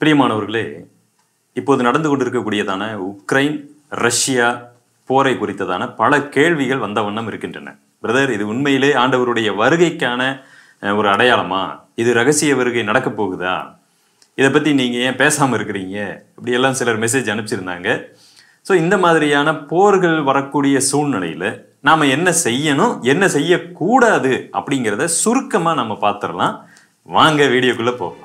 பிரியமானவர்களே இப்போது நடந்து கொண்டிருக்கக்கூடியதான உக்ரைன் ரஷ்யா போரை குறித்ததான பல கேள்விகள் வந்த வண்ணம் இருக்கின்றன பிரதர் இது உண்மையிலே ஆண்டவருடைய வருகைக்கான அஹ், ஒரு அடையாளமா இது ரகசிய வருகை நடக்கப் போகுதா இதை பற்றி நீங்கள் ஏன் பேசாமல் இருக்கிறீங்க இப்படி எல்லாம் சிலர் மெசேஜ் அனுப்பிச்சிருந்தாங்க ஸோ இந்த மாதிரியான போர்கள் வரக்கூடிய சூழ்நிலையில் நாம் என்ன செய்யணும் என்ன செய்யக்கூடாது அப்படிங்கிறத சுருக்கமாக நம்ம பார்த்துடலாம் வாங்க வீடியோக்குள்ளே போகலாம்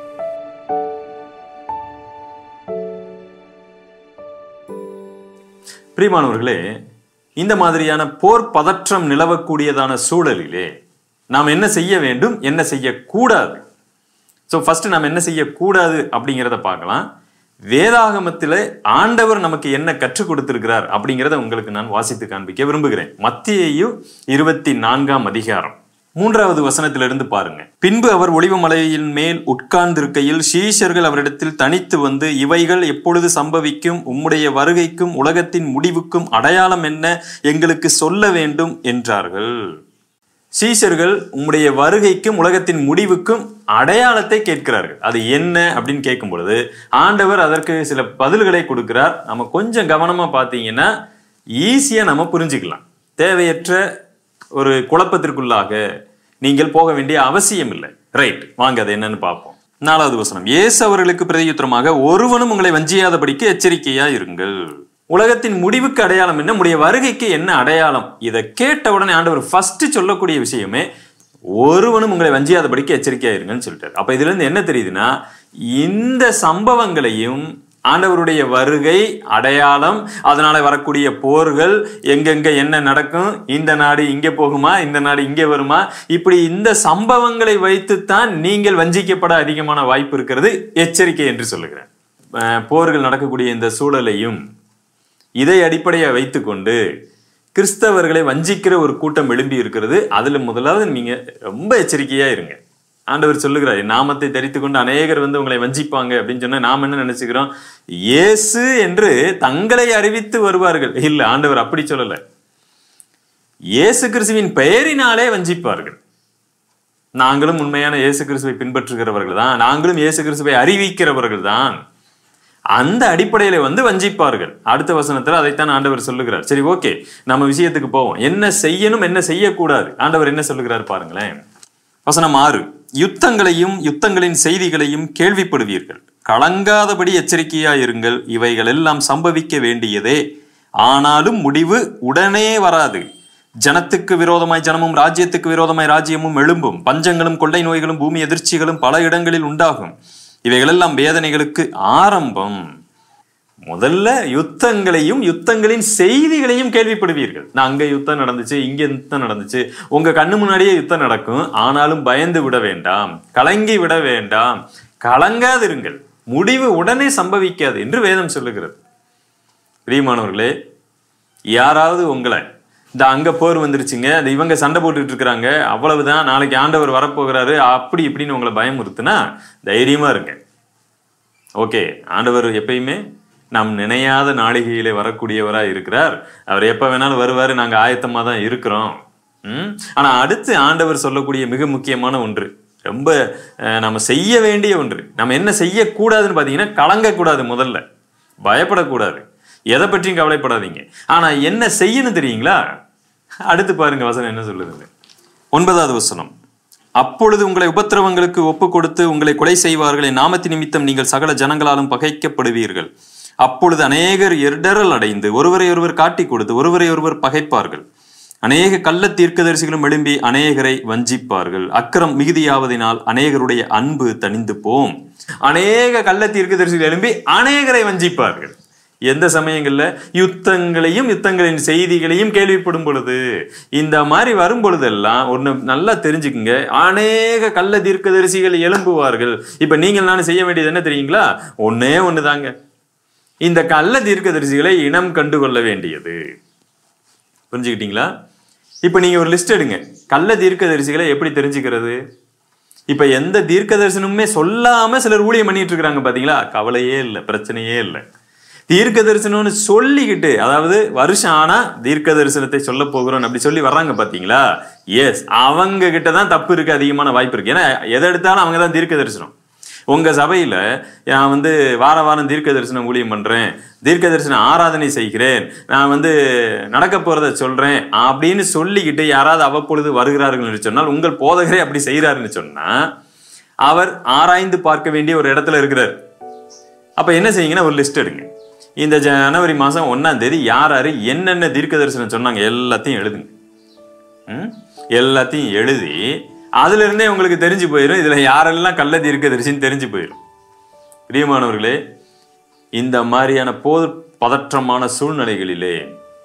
பிரியமானவர்களே இந்த மாதிரியான போர் பதற்றம் நிலவக்கூடியதான சூழலிலே நாம் என்ன செய்ய வேண்டும் என்ன செய்யக்கூடாது ஸோ ஃபர்ஸ்ட் நாம் என்ன செய்யக்கூடாது அப்படிங்கிறத பார்க்கலாம் வேதாகமத்தில் ஆண்டவர் நமக்கு என்ன கற்றுக் கொடுத்திருக்கிறார் அப்படிங்கிறத உங்களுக்கு நான் வாசித்து காண்பிக்க விரும்புகிறேன் மத்தியையு இருபத்தி நான்காம் அதிகாரம் மூன்றாவது வசனத்திலிருந்து பாருங்க பின்பு அவர் ஒளிவு மலையின் மேல் உட்கார்ந்திருக்கையில் சீஷர்கள் அவரிடத்தில் தனித்து வந்து இவைகள் எப்பொழுது சம்பவிக்கும் உம்முடைய வருகைக்கும் உலகத்தின் முடிவுக்கும் அடையாளம் என்ன எங்களுக்கு சொல்ல வேண்டும் என்றார்கள் சீஷர்கள் உம்முடைய வருகைக்கும் உலகத்தின் முடிவுக்கும் அடையாளத்தை கேட்கிறார்கள் அது என்ன அப்படின்னு கேட்கும் பொழுது ஆண்டவர் அதற்கு சில பதில்களை கொடுக்கிறார் நம்ம கொஞ்சம் கவனமா பார்த்தீங்கன்னா ஈஸியா நம்ம புரிஞ்சுக்கலாம் தேவையற்ற ஒரு குழப்பத்திற்குள்ளாக நீங்கள் போக வேண்டிய அவசியம் இல்லை ரைட் வாங்க அது என்னன்னு பார்ப்போம் நாலாவது வசனம் இயேசு அவர்களுக்கு பிரதியுத்தரமாக ஒருவனும் உங்களை வஞ்சியாதபடிக்கு எச்சரிக்கையா இருங்கள் உலகத்தின் முடிவுக்கு அடையாளம் என்ன உடைய வருகைக்கு என்ன அடையாளம் இதை கேட்ட உடனே ஆண்டவர் ஃபர்ஸ்ட் சொல்லக்கூடிய விஷயமே ஒருவனும் உங்களை வஞ்சியாதபடிக்கு எச்சரிக்கையா இருங்கன்னு சொல்லிட்டாரு அப்ப இதுல இருந்து என்ன தெரியுதுன்னா இந்த சம்பவங்களையும் ஆண்டவருடைய வருகை அடையாளம் அதனால வரக்கூடிய போர்கள் எங்கெங்க என்ன நடக்கும் இந்த நாடு இங்கே போகுமா இந்த நாடு இங்கே வருமா இப்படி இந்த சம்பவங்களை வைத்துத்தான் நீங்கள் வஞ்சிக்கப்பட அதிகமான வாய்ப்பு இருக்கிறது எச்சரிக்கை என்று சொல்லுகிறேன் அஹ் போர்கள் நடக்கக்கூடிய இந்த சூழலையும் இதை அடிப்படையாக வைத்துக்கொண்டு கிறிஸ்தவர்களை வஞ்சிக்கிற ஒரு கூட்டம் எழும்பி இருக்கிறது அதுல முதலாவது நீங்க ரொம்ப எச்சரிக்கையா இருங்க ஆண்டவர் சொல்லுகிறார் "என் நாமத்தை தரித்து கொண்டு அநேகர் வந்து உங்களை வஞ்சிப்பாங்க அப்படின்னு சொன்னா நாம் என்ன நினைச்சுக்கிறோம் இயேசு என்று தங்களை அறிவித்து வருவார்கள் இல்ல ஆண்டவர் அப்படி சொல்லல இயேசு கிறிஸ்துவின் பெயரினாலே வஞ்சிப்பார்கள் நாங்களும் உண்மையான இயேசு கிறிஸ்துவை பின்பற்றுகிறவர்கள் தான் நாங்களும் இயேசு கிறிஸ்துவை அறிவிக்கிறவர்கள் தான் அந்த அடிப்படையில வந்து வஞ்சிப்பார்கள் அடுத்த வசனத்துல அதைத்தான் ஆண்டவர் சொல்லுகிறார் சரி ஓகே நம்ம விஷயத்துக்கு போவோம் என்ன செய்யணும் என்ன செய்யக்கூடாது ஆண்டவர் என்ன சொல்லுகிறார் பாருங்களேன் வசனம் ஆறு யுத்தங்களையும் யுத்தங்களின் செய்திகளையும் கேள்விப்படுவீர்கள் கலங்காதபடி எச்சரிக்கையா இருங்கள் இவைகள் எல்லாம் சம்பவிக்க வேண்டியதே ஆனாலும் முடிவு உடனே வராது ஜனத்துக்கு விரோதமாய் ஜனமும் ராஜ்யத்துக்கு விரோதமாய் ராஜ்யமும் எழும்பும் பஞ்சங்களும் கொள்ளை நோய்களும் பூமி எதிர்ச்சிகளும் பல இடங்களில் உண்டாகும் இவைகளெல்லாம் வேதனைகளுக்கு ஆரம்பம் முதல்ல யுத்தங்களையும் யுத்தங்களின் செய்திகளையும் கேள்விப்படுவீர்கள் நான் அங்க யுத்தம் நடந்துச்சு இங்க யுத்தம் நடந்துச்சு உங்க கண்ணு முன்னாடியே யுத்தம் நடக்கும் ஆனாலும் பயந்து விட வேண்டாம் கலங்கி விட வேண்டாம் கலங்காதிருங்கள் முடிவு உடனே சம்பவிக்காது என்று வேதம் சொல்லுகிறது பிரியமானவர்களே யாராவது உங்களை இந்த அங்க போர் வந்துருச்சுங்க இந்த இவங்க சண்டை போட்டுட்டு இருக்கிறாங்க அவ்வளவுதான் நாளைக்கு ஆண்டவர் வரப்போகிறாரு அப்படி இப்படின்னு உங்களை பயமுறுத்துனா தைரியமா இருங்க ஓகே ஆண்டவர் எப்பயுமே நாம் நினையாத நாளிகையிலே வரக்கூடியவராக இருக்கிறார் அவர் எப்போ வேணாலும் வருவார் நாங்கள் ஆயத்தமாக தான் இருக்கிறோம் ம் ஆனால் அடுத்து ஆண்டவர் சொல்லக்கூடிய மிக முக்கியமான ஒன்று ரொம்ப அஹ், நம்ம செய்ய வேண்டிய ஒன்று நம்ம என்ன செய்யக்கூடாதுன்னு பார்த்தீங்கன்னா கலங்கக்கூடாது முதல்ல பயப்படக்கூடாது எதை பற்றியும் கவலைப்படாதீங்க ஆனால் என்ன செய்யணும் தெரியுங்களா அடுத்து பாருங்க வசனம் என்ன சொல்லுது ஒன்பதாவது வசனம் அப்பொழுது உங்களை உபத்திரவங்களுக்கு ஒப்பு கொடுத்து உங்களை கொலை செய்வார்கள் என் நாமத்து நிமித்தம் நீங்கள் சகல ஜனங்களாலும் பகைக்கப்படுவீர்கள் அப்பொழுது அநேகர் இடரல் அடைந்து ஒருவரை ஒருவர் காட்டிக் கொடுத்து ஒருவரை ஒருவர் பகைப்பார்கள் அநேக கள்ள தீர்க்கதரிசிகளும் எழும்பி அநேகரை வஞ்சிப்பார்கள் அக்கிரம் மிகுதியாவதினால் அநேகருடைய அன்பு தணிந்து போம் அநேக கள்ள தீர்க்கதரிசிகள் எழும்பி அநேகரை வஞ்சிப்பார்கள் எந்த சமயங்கள்ல யுத்தங்களையும் யுத்தங்களின் செய்திகளையும் கேள்விப்படும் பொழுது இந்த மாதிரி வரும் பொழுதெல்லாம் ஒண்ணு நல்லா தெரிஞ்சுக்குங்க அநேக கள்ள தீர்க்கதரிசிகள் எழும்புவார்கள் இப்ப நீங்கள் நான் செய்ய வேண்டியது என்ன தெரியுங்களா ஒன்னே ஒண்ணுதாங்க இந்த கள்ள தீர்க்கதரிசிகளை இனம் கண்டு கொள்ள வேண்டியது புரிஞ்சுக்கிட்டீங்களா இப்ப நீங்க ஒரு லிஸ்ட் எடுங்க கள்ள தீர்க்கதரிசிகளை எப்படி தெரிஞ்சுக்கிறது இப்ப எந்த தீர்க்க தரிசனமுமே சொல்லாம சிலர் ஊழியம் பண்ணிட்டு இருக்காங்க பாத்தீங்களா கவலையே இல்லை பிரச்சனையே இல்லை தீர்க்க தரிசனம்னு சொல்லிக்கிட்டு அதாவது வருஷம் ஆனா தீர்க்க தரிசனத்தை சொல்ல போகிறோம் அப்படி சொல்லி வர்றாங்க பாத்தீங்களா எஸ் அவங்க கிட்ட தான் தப்பு இருக்கு அதிகமான வாய்ப்பு இருக்கு ஏன்னா எதை எடுத்தாலும் அவங்க தான் தீர்க்க தரிசனம் உங்க சபையில நான் வந்து வார வாரம் தீர்க்க தரிசனம் ஊழியம் பண்றேன் தீர்க்க தரிசன ஆராதனை செய்கிறேன் நான் வந்து நடக்க போறத சொல்றேன் அப்படின்னு சொல்லிக்கிட்டு யாராவது அவ்வப்பொழுது வருகிறார்கள் என்று சொன்னால் உங்கள் போதகரே அப்படி செய்கிறாருன்னு சொன்னா அவர் ஆராய்ந்து பார்க்க வேண்டிய ஒரு இடத்துல இருக்கிறார் அப்ப என்ன செய்யுங்கன்னா ஒரு லிஸ்ட் எடுங்க இந்த ஜனவரி மாசம் ஒன்னாம் தேதி யார் யாரு என்னென்ன தீர்க்க தரிசனம் சொன்னாங்க எல்லாத்தையும் எழுதுங்க ம்? எல்லாத்தையும் எழுதி அதுல இருந்தே உங்களுக்கு தெரிஞ்சு போயிடும் இதுல யாரெல்லாம் கள்ள தீர்க்க தரிசின்னு தெரிஞ்சு போயிடும் பிரியமானவர்களே இந்த மாதிரியான போர் பதற்றமான சூழ்நிலைகளிலே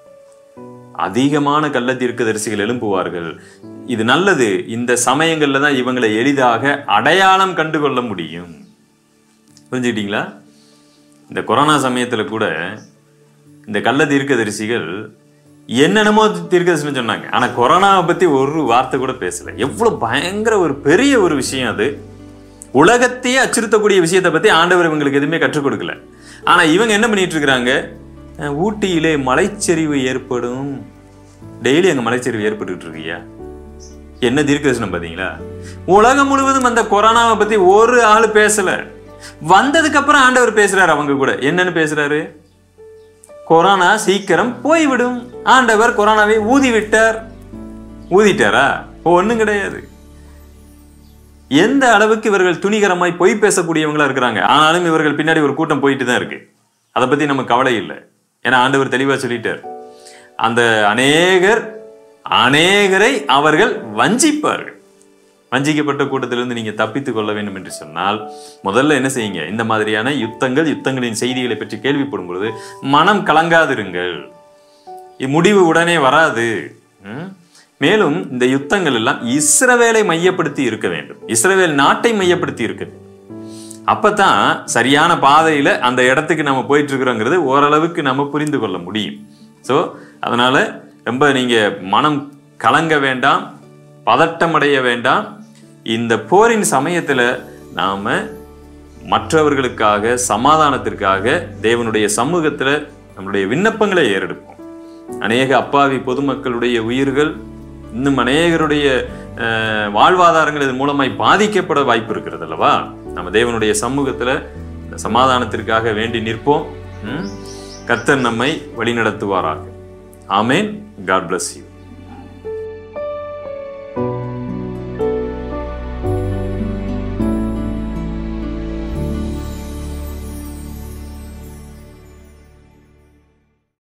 அதிகமான கள்ள தீர்க்கதரிசிகள் எழும்புவார்கள் இது நல்லது இந்த சமயங்கள்ல தான் இவங்களை எளிதாக அடையாளம் கண்டு கொள்ள முடியும் புரிஞ்சுக்கிட்டீங்களா இந்த கொரோனா சமயத்துல கூட இந்த கள்ள தீர்க்கதரிசிகள் என்னென்னமோ தீர்க்கதரிசனம் சொன்னாங்க ஆனா கொரோனாவை பத்தி ஒரு வார்த்தை கூட பேசல எவ்வளவு பயங்கர ஒரு பெரிய ஒரு விஷயம் அது உலகத்தையே அச்சுறுத்தக்கூடிய விஷயத்தை பத்தி ஆண்டவர் இவங்களுக்கு எதுவுமே கற்றுக் கொடுக்கல ஆனா இவங்க என்ன பண்ணிட்டு இருக்கிறாங்க அஹ், ஊட்டியிலே மலைச்சரிவு ஏற்படும் டெய்லி அங்க மலைச்சரிவு ஏற்பட்டுட்டு இருக்கியா என்ன தீர்க்கதரிசனம் பாத்தீங்களா உலகம் முழுவதும் அந்த கொரோனாவை பத்தி ஒரு ஆளு பேசல வந்ததுக்கு அப்புறம் ஆண்டவர் பேசுறாரு அவங்க கூட என்னன்னு பேசுறாரு கொரோனா சீக்கிரம் போய்விடும் ஆண்டவர் கொரோனாவை ஊதி விட்டார் ஊதிட்டாரா ஒண்ணும் கிடையாது எந்த அளவுக்கு இவர்கள் துணிகரமாய் பொய் பேசக்கூடியவங்களா இருக்கிறாங்க ஆனாலும் இவர்கள் பின்னாடி ஒரு கூட்டம் போயிட்டு தான் இருக்கு அதை பத்தி நம்ம கவலை இல்லை ஏன்னா ஆண்டவர் தெளிவா சொல்லிட்டார் அந்த அநேகர் அநேகரை அவர்கள் வஞ்சிப்பார்கள் வஞ்சிக்கப்பட்ட கூட்டத்திலிருந்து நீங்க தப்பித்துக் கொள்ள வேண்டும் என்று சொன்னால் முதல்ல என்ன செய்யுங்க இந்த மாதிரியான யுத்தங்கள் யுத்தங்களின் செய்திகளை பற்றி கேள்விப்படும் பொழுது மனம் கலங்காதிருங்கள் இ- முடிவு உடனே வராது ம்? மேலும் இந்த யுத்தங்கள் எல்லாம் இஸ்ரவேலை மையப்படுத்தி இருக்க வேண்டும் இஸ்ரவேல் நாட்டை மையப்படுத்தி இருக்க வேண்டும் அப்பதான் சரியான பாதையில அந்த இடத்துக்கு நம்ம போயிட்டு இருக்கிறோங்கிறது ஓரளவுக்கு நம்ம புரிந்து கொள்ள முடியும் ஸோ அதனால ரொம்ப நீங்க மனம் கலங்க வேண்டாம் பதட்டமடைய வேண்டாம் இந்த போரின் சமயத்துல நாம மற்றவர்களுக்காக சமாதானத்திற்காக தேவனுடைய சமூகத்துல நம்மளுடைய விண்ணப்பங்களை ஏறெடுப்போம் அநேக அப்பாவி பொதுமக்களுடைய உயிர்கள் இன்னும் அநேகருடைய அஹ், வாழ்வாதாரங்கள் இதன் மூலமாய் பாதிக்கப்பட வாய்ப்பு இருக்கிறது அல்லவா நம்ம தேவனுடைய சமூகத்துல இந்த சமாதானத்திற்காக வேண்டி நிற்போம் ம்? கர்த்தர் நம்மை வழிநடத்துவாராக ஆமேன் காட் bless you